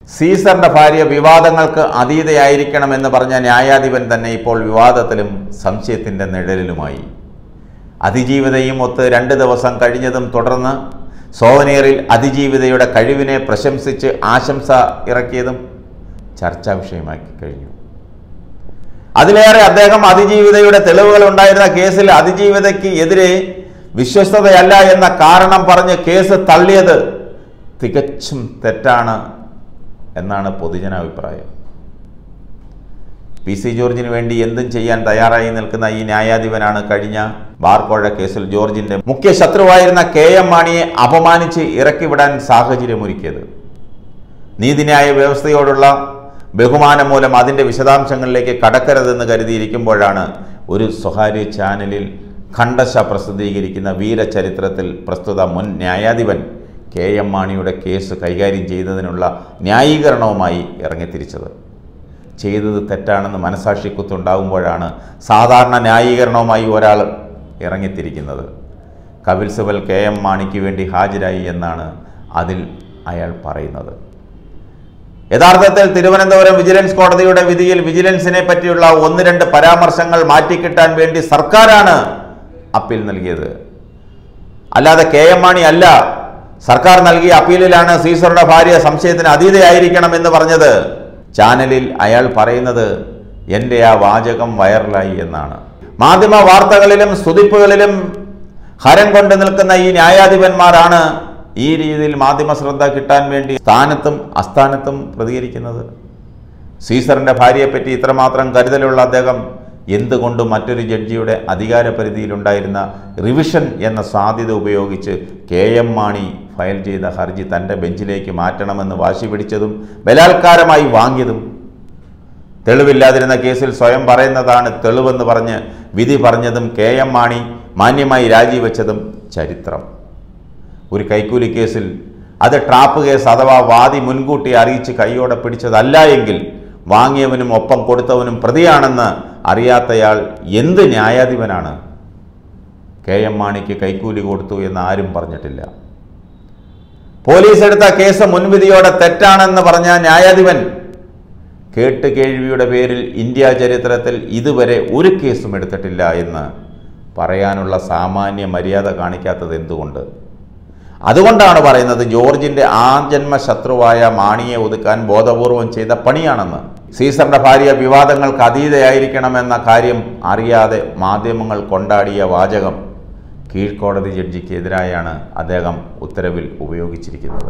സീസറിന്റെ ഭാര്യ വിവാദങ്ങൾക്ക് അതീതയായിരിക്കണമെന്ന് പറഞ്ഞ ന്യായാധിപൻ തന്നെ ഇപ്പോൾ വിവാദത്തിലും സംശയത്തിന്റെ നിഴലിലുമായി അതിജീവിതയും ഒത്ത് രണ്ട് ദിവസം കഴിഞ്ഞതും തുടർന്ന് സോവനീറിൽ അതിജീവിതയുടെ കഴിവിനെ പ്രശംസിച്ച് ആശംസ ഇറക്കിയതും ചർച്ചാ വിഷയമാക്കി കഴിഞ്ഞു അതിലേറെ അദ്ദേഹം അതിജീവിതയുടെ തെളിവുകൾ ഉണ്ടായിരുന്ന കേസിൽ അതിജീവിതയ്ക്ക് എതിരെ വിശ്വസ്തതയല്ല എന്ന കാരണം പറഞ്ഞ് കേസ് തള്ളിയത് തികച്ചും തെറ്റാണ് എന്നാണ് പൊതുജനാഭിപ്രായം പി സി ജോർജിന് വേണ്ടി എന്തും ചെയ്യാൻ തയ്യാറായി നിൽക്കുന്ന ഈ ന്യായാധിപനാണ് കഴിഞ്ഞ ബാർക്കോഴ കേസിൽ ജോർജിന്റെ മുഖ്യ ശത്രുവായിരുന്ന കെ എം മാണിയെ അപമാനിച്ച് ഇറക്കിവിടാൻ സാഹചര്യമൊരുക്കിയത് നീതിന്യായ വ്യവസ്ഥയോടുള്ള ബഹുമാനം മൂലം അതിൻ്റെ വിശദാംശങ്ങളിലേക്ക് കടക്കരുതെന്ന് കരുതിയിരിക്കുമ്പോഴാണ് ഒരു സ്വകാര്യ ചാനലിൽ ഖണ്ഡശ പ്രസിദ്ധീകരിക്കുന്ന വീരചരിത്രത്തിൽ പ്രസ്തുത മുൻ ന്യായാധിപൻ കെ എം മാണിയുടെ കേസ് കൈകാര്യം ചെയ്തതിനുള്ള ന്യായീകരണവുമായി ഇറങ്ങിത്തിരിച്ചത് ചെയ്തത് തെറ്റാണെന്ന് മനസാക്ഷിക്കുത്തുണ്ടാകുമ്പോഴാണ് സാധാരണ ന്യായീകരണവുമായി ഒരാൾ ഇറങ്ങിത്തിരിക്കുന്നത് കപിൽ സിബൽ കെ എം മാണിക്ക് വേണ്ടി ഹാജരായി എന്നാണ് അതിൽ അയാൾ പറയുന്നത് യഥാർത്ഥത്തിൽ തിരുവനന്തപുരം വിജിലൻസ് കോടതിയുടെ വിധിയിൽ വിജിലൻസിനെ പറ്റിയുള്ള ഒന്ന് രണ്ട് പരാമർശങ്ങൾ മാറ്റിക്കിട്ടാൻ വേണ്ടി സർക്കാരാണ് അപ്പീൽ നൽകിയത് അല്ലാതെ കെ എം മാണി അല്ല സർക്കാർ നൽകിയ അപ്പീലിലാണ് സീസറുടെ ഭാര്യ സംശയത്തിന് അതീതയായിരിക്കണം എന്ന് പറഞ്ഞത് ചാനലിൽ അയാൾ പറയുന്നത് എൻ്റെ ആ വാചകം വൈറലായി എന്നാണ് മാധ്യമ വാർത്തകളിലും സ്തുതിപ്പുകളിലും ഹരം കൊണ്ട് നിൽക്കുന്ന ഈ ന്യായാധിപന്മാരാണ് ഈ രീതിയിൽ മാധ്യമ ശ്രദ്ധ കിട്ടാൻ വേണ്ടി സ്ഥാനത്തും അസ്ഥാനത്തും പ്രതികരിക്കുന്നത് സീസറിന്റെ ഭാര്യയെപ്പറ്റി ഇത്രമാത്രം കരുതലുള്ള അദ്ദേഹം എന്തുകൊണ്ട് മറ്റൊരു ജഡ്ജിയുടെ അധികാര പരിധിയിലുണ്ടായിരുന്ന റിവിഷൻ എന്ന സാധ്യത ഉപയോഗിച്ച് കെ എം മാണി ഫയൽ ചെയ്ത ഹർജി തൻ്റെ ബെഞ്ചിലേക്ക് മാറ്റണമെന്ന് വാശി പിടിച്ചതും ബലാത്കാരമായി വാങ്ങിയതും തെളിവില്ലാതിരുന്ന കേസിൽ സ്വയം പറയുന്നതാണ് തെളിവെന്ന് പറഞ്ഞ് വിധി പറഞ്ഞതും കെ എം മാണി മാന്യമായി രാജിവെച്ചതും ചരിത്രം ഒരു കൈക്കൂലി കേസിൽ അത് ട്രാപ്പ് കേസ് അഥവാ വാദി മുൻകൂട്ടി അറിയിച്ച് കൈയോടെ പിടിച്ചതല്ല എങ്കിൽ വാങ്ങിയവനും ഒപ്പം കൊടുത്തവനും പ്രതിയാണെന്ന് അറിയാത്തയാൾ എന്ത് ന്യായാധിപനാണ് കെ എം മാണിക്ക് കൈക്കൂലി കൊടുത്തു എന്ന് ആരും പറഞ്ഞിട്ടില്ല പോലീസ് എടുത്ത കേസ് മുൻവിധിയോടെ തെറ്റാണെന്ന് പറഞ്ഞ ന്യായാധിപൻ കേട്ട് കേൾവിയുടെ പേരിൽ ഇന്ത്യ ചരിത്രത്തിൽ ഇതുവരെ ഒരു കേസും എടുത്തിട്ടില്ല എന്ന് പറയാനുള്ള സാമാന്യ മര്യാദ കാണിക്കാത്തത് എന്തുകൊണ്ട് അതുകൊണ്ടാണ് പറയുന്നത് ജോർജിന്റെ ആജന്മ ശത്രുവായ മാണിയെ ഒതുക്കാൻ ബോധപൂർവം ചെയ്ത പണിയാണെന്ന് സീസറിന്റെ ഭാര്യ വിവാദങ്ങൾക്ക് അതീതയായിരിക്കണമെന്ന കാര്യം അറിയാതെ മാധ്യമങ്ങൾ കൊണ്ടാടിയ വാചകം കീഴ്ക്കോടതി ജഡ്ജിക്ക് എതിരായാണ് അദ്ദേഹം ഉത്തരവിൽ ഉപയോഗിച്ചിരിക്കുന്നത്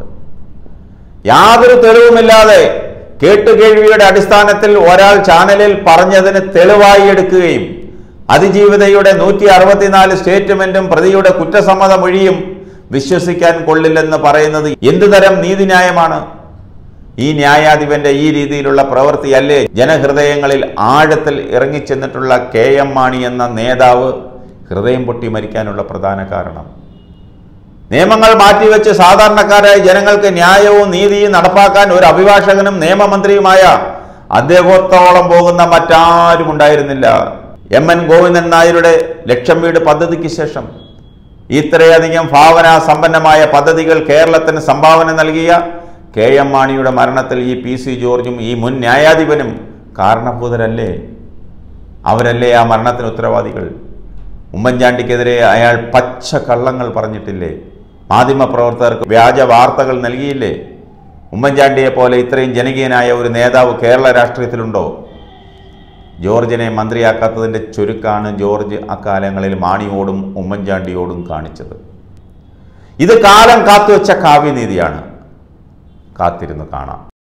യാതൊരു തെളിവുമില്ലാതെ കേട്ടുകേഴ്വിയുടെ അടിസ്ഥാനത്തിൽ ഒരാൾ ചാനലിൽ പറഞ്ഞതിന് തെളിവായി എടുക്കുകയും അതിജീവിതയുടെ നൂറ്റി അറുപത്തിനാല് സ്റ്റേറ്റ്മെന്റും പ്രതിയുടെ കുറ്റസമ്മത മൊഴിയും വിശ്വസിക്കാൻ കൊള്ളില്ലെന്ന് പറയുന്നത് എന്തുതരം നീതിന്യായമാണ് ഈ ന്യായാധിപന്റെ ഈ രീതിയിലുള്ള പ്രവൃത്തിയല്ലേ ജനഹൃദയങ്ങളിൽ ആഴത്തിൽ ഇറങ്ങിച്ചെന്നിട്ടുള്ള കെ എം മാണി എന്ന നേതാവ് ഹൃദയം പൊട്ടി മരിക്കാനുള്ള പ്രധാന കാരണം നിയമങ്ങൾ മാറ്റിവെച്ച് സാധാരണക്കാരായ ജനങ്ങൾക്ക് ന്യായവും നീതിയും നടപ്പാക്കാൻ ഒരു അഭിഭാഷകനും നിയമമന്ത്രിയുമായ അദ്ദേഹത്തോളം പോകുന്ന മറ്റാരും ഉണ്ടായിരുന്നില്ല എം എൻ ഗോവിന്ദൻ നായരുടെ ലക്ഷം വീട് പദ്ധതിക്ക് ശേഷം ഇത്രയധികം ഭാവന സമ്പന്നമായ പദ്ധതികൾ കേരളത്തിന് സംഭാവന നൽകിയ കെ എം മാണിയുടെ മരണത്തിൽ ഈ പി സി ജോർജും ഈ മുൻ ന്യായാധിപനും കാരണഭൂതരല്ലേ അവരല്ലേ ആ മരണത്തിന് ഉത്തരവാദികൾ ഉമ്മൻചാണ്ടിക്കെതിരെ അയാൾ പച്ച കള്ളങ്ങൾ പറഞ്ഞിട്ടില്ലേ മാധ്യമപ്രവർത്തകർക്ക് വ്യാജ വാർത്തകൾ നൽകിയില്ലേ ഉമ്മൻചാണ്ടിയെ പോലെ ഇത്രയും ജനകീയനായ ഒരു നേതാവ് കേരള രാഷ്ട്രീയത്തിലുണ്ടോ ജോർജിനെ മന്ത്രിയാക്കാത്തതിൻ്റെ ചുരുക്കാണ് ജോർജ് അക്കാലങ്ങളിൽ മാണിയോടും ഉമ്മൻചാണ്ടിയോടും കാണിച്ചത് ഇത് കാലം കാത്തുവെച്ച കാവ്യനീതിയാണ് കാത്തിരുന്ന് കാണാം